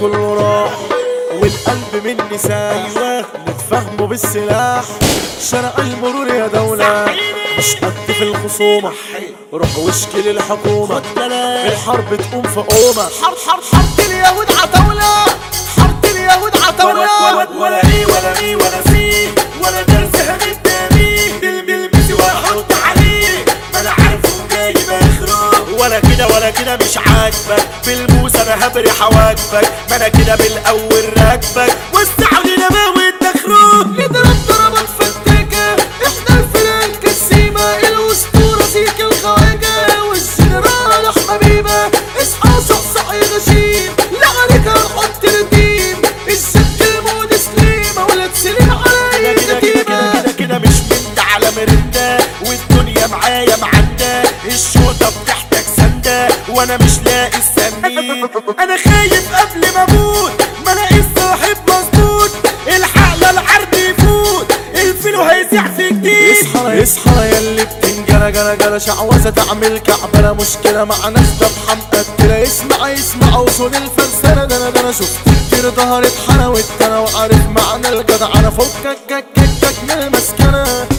كله راح والقلب مني سايح نتفهموا بالسلاح شرع المرور يا دولة مش قد في الخصومة روح واشكي للحكومة الحرب تقوم في قومة حرب حرب حرب اليهود عتاولة حرب اليهود ولا عتاولة ولا ولا ايه ولا مي ولا سي ولا درس هنتامي بالملبس واحط عليه ما انا عارفه جاي مخروق ولا كده ولا كده مش عاجبك بالبوس انا هبري حواجبك ما انا كده بالاول راكبك وسع لنا بقى الدخروق نضرب ضربات فتاكة احنا الفرق الكسيمة الاسطورة سيك الخواجة والجنرال احمى بيبة اصحى صحصح يا غشيم لا عليك هنحط التيم الست المود سليمة ولا تسلم عليا كده كده كده كتيمة كده كده مش من ده على مرندة والدنيا معايا معندة الشوطة بتحتاج سندة وانا مش لاقي السنين انا خايف قبل ما اموت ما الاقي الصاحب مظبوط الحق العرض يفوت الفيلو هيسيح في جديد اصحى اصحى يا اللي بتنجرى جرى جرى شعوذة تعمل كعبة لا مشكلة مع ناس دبحة مقتلة اسمع اسمع وصول الفلسفة ده انا ده انا شفت كتير ظهرت حلاوة انا وعارف معنى الجدع انا فكك كك كك كك من المسكنة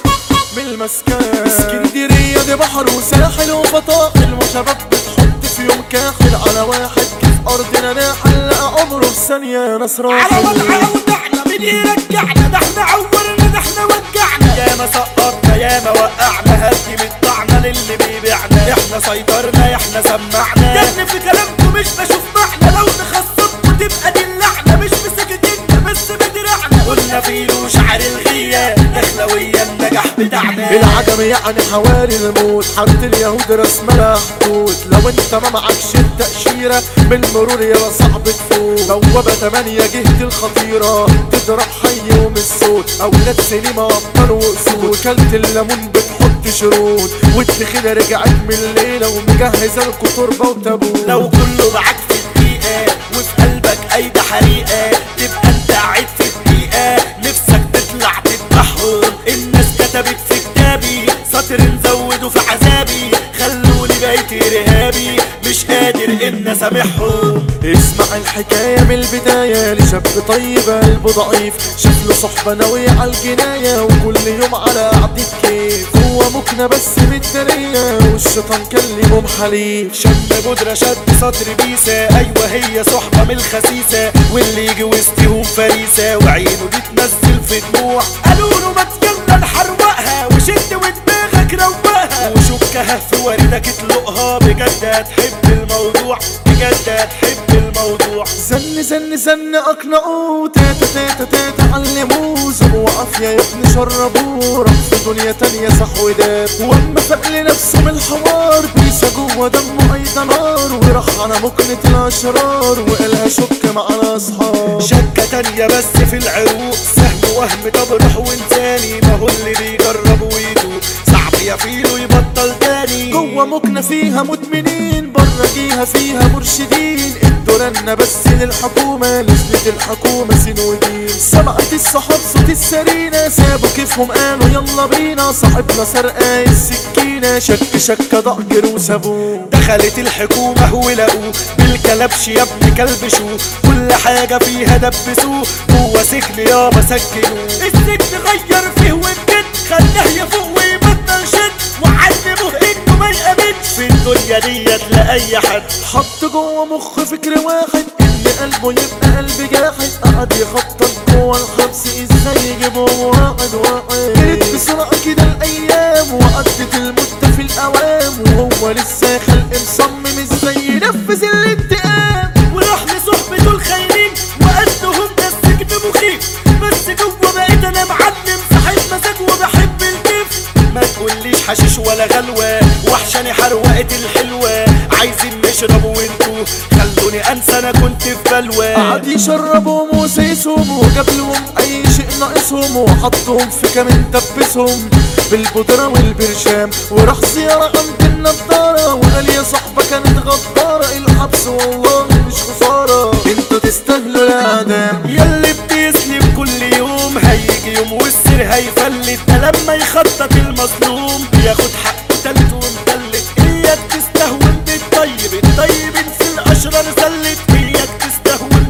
من المسكنة اسكندرية دي بحر وساحل وفطاحل وشباب بتحط في يوم كاحل على واحد كيف ارضنا ناحل لقى عمره في ثانية ناس على راحل وضعنا ودعنا مين يرجعنا ده احنا عورنا ده احنا وجعنا ياما سقطنا ياما وقعنا هدي مدعنا للي بيبيعنا احنا سيطرنا احنا سمعنا يا ابني في كلامكم مش بشوف معنى لو نخصمكم تبقى دي اللعنة مش بسكتنا بس بدرعنا قلنا فيلو شعر الغية دخلوية النجاح بتاعنا العجم يعني حوالي الموت حد اليهود رسم لها حدود لو انت ما معكش التأشيرة بالمرور يلا صعب تفوت بوابة تمانية جهة الخطيرة تضرب حي ومن الصوت أولاد سينما أبطال وأسود كلت الليمون بتحط شروط والتخينة رجعت من الليلة ومجهزة لكم تربة وتابوت لو كله معاك في الدقيقة وفي قلبك أيدي حريقة تبقى انت قاعد في الدقيقة نفسك تطلع تذبحهم الناس كتبت في كتابي سطر نزوده في عذابي خلوني بقيت إرهابي مش قادر إن أسامحهم اسمع الحكاية من البداية لشاب طيب قلبه ضعيف شاف له صحبة ناوية على الجناية وكل يوم على قعدة كيف هو مكنة بس بالدرية والشيطان كلمهم حليف شم بودرة شد سطر بيسة أيوة هي صحبة من الخسيسة واللي يجي وسطهم فريسة وعينه دي تنزل في دموع قالوا له ما تجلى نحروقها وشد ودماغك روقها وشكها في وردك اطلقها بجد هتحب الموضوع بجد هتحب الموضوع زن زن زن اقنعوه تاتا تاتا تاتا علموه زبوا عافية يا ابني شربوه راح في دنيا تانية صح وداب واما فاق لنفسه من الحوار بيسا جوه دمه اي نار وراح على مكنة الاشرار وقالها شك مع الاصحاب شكة تانية بس في العروق سهم وهم طب روح وانساني ما هو اللي بيجرب ويدوق صعب يا فيلو يبطل تاني جوه مكنة فيها مدمنين بره جيها فيها مرشدين ادوا بس للحكومة نزلت الحكومة سين ودين سمعت الصحاب صوت السرينة سابوا كيفهم قالوا يلا بينا صاحبنا سرقاي السكينة شك شك ضجر وسابوه دخلت الحكومة ولقوه بالكلبش يا ابن كلبشوه كل حاجة فيها دبسوه جوه سجن يابا سجنوه السجن غير فيه وجد خلاه يفوق ويبطل شد وعلمه انه ما يأمنش في الدنيا ديت لأي حد حط جوه مخ فكر واحد ان قلبه يبقى قلب جاحد قعد يخطط جوه الحبس ازاي يجيبهم واحد واحد جرت بسرعة كده الايام وعدت المدة في الاوام وهو لسه خلق مصمم ازاي ينفذ الانتقام وراح لصحبته الخاينين وقدهم ده السجن مخيف بس جوه بقيت انا معلم صاحب مزاج وبحب الكيف ما تقوليش حشيش ولا غلوة وحشاني حروقة الحلوة عايزين نشرب وانتو خلوني انسى انا كنت في بلوى قعد يشربهم وسيسهم وجاب لهم اي شيء ناقصهم وحطهم في كمان دبسهم بالبودرة والبرشام وراح زيارة عند النضارة وقال يا صاحبة كانت غدارة الحبس والله مش خسارة انتوا تستاهلوا الاعدام ياللي بتسلم كل يوم هيجي يوم والسر هيفلت ده لما يخطط المظلوم ياخد حقه تالت ومتلت اياك تستهون بالطيب الطيب في الاشرار زلت اياك تستهون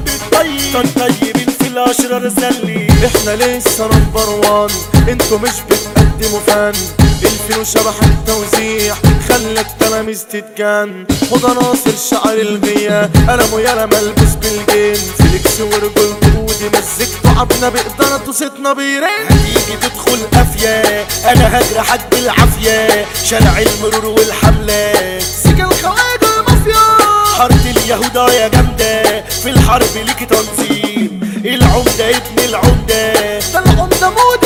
حتى الطيبين في الاشرار زلي احنا لسه نمبر وان انتوا مش بتقدموا فن الفيلو شبح التوزيع خلى التلاميذ تتجن حوض ناصر شعر الغيا قلمه يالا ملبوس بالجن فيليكس ورجولته ودي مزجته عبنا بإدارته صيتنا بيرن هتيجي تدخل قافية انا هجرحك بالعافية شارع المرور والحملات سيكا الخواجة المافيا حارة اليهودا يا جامدة في الحرب ليكي تنظيم العمدة ابن العمدة ده العمدة مود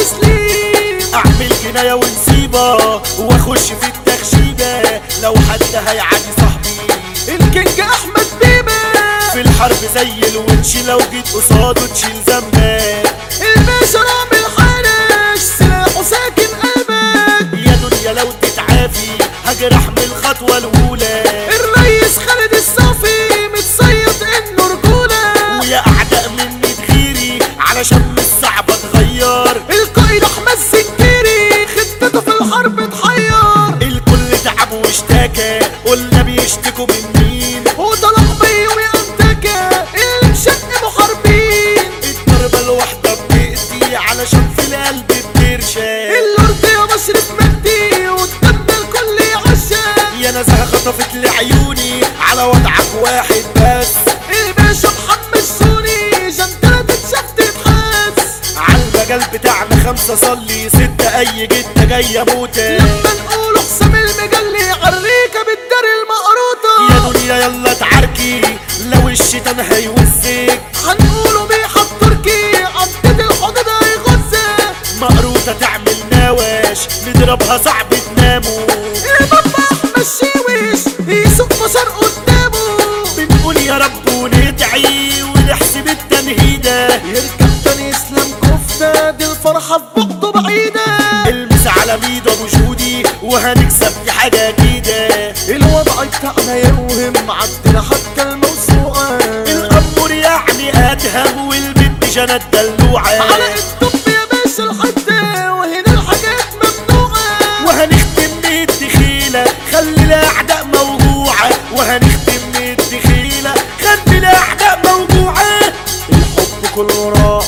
سليم اعمل جناية ونسيبة واخش في التخشيبة لو حد هيعادي صاحبي الكينج احمد بيبي في الحرب زي الونش لو جيت قصاده تشيل ذنبك الباشا رامي الحارش سلاحه ساكن قلبك يا دنيا لو تتعافي هجرح من الخطوة الأولى الريس خالد الصافي متصيد انه رجولة ويا أعداء مني تغيري علشان مش صعب أتغير القائد احمد سكيري خطته في الحرب تحير الكل تعب واشتكى قلنا بيشتكوا من مين وطلق بيوم ينتكى اللي مشق محاربين الضربة الواحدة بتقضي علشان في القلب بترشى الارض يا مشرف مجدي والدم الكل يعشى يا نزهة خطفت لعيوني على وضعك واحد بس الباشا محمد سوني جنتلة تتشاف تتحس عالمجال بتاعنا خمسة صلي ستة أي جدة جاية موتة لما نقول حسام المجلي عريكة بالدار المقروطة يا دنيا يلا تعاركي لو الشيطان هيوزك هنقوله بيحط تركي عدد الحدود هيغزك مقروطة تعمل نواش نضربها صعب تناموا البابا احمد شيوش يسوق بشر قدامه بنقول يا رب وندعي ونحسب التنهيدة يركب تاني يسلم كفتة دي الفرحة في بعضه بعيدة المس على ميدو ابو جودي وهنكسب دي حاجة جديدة الوضع بتاعنا يوهم عدنا حتى الموسوعة الأمور يعني أدهم والبنت جنى الدلوعة على الطب يا باشا الحتة وهنا الحاجات ممنوعة وهنختم بالدخيلة خلي الأعداء موجوعة وهنختم بالدخيلة خلي الأعداء موجوعة الحب كله راح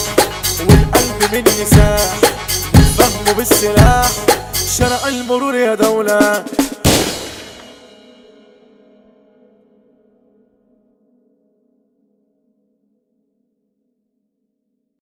والقلب مني ساح فهمه بالسلاح شرع المرور يا دولة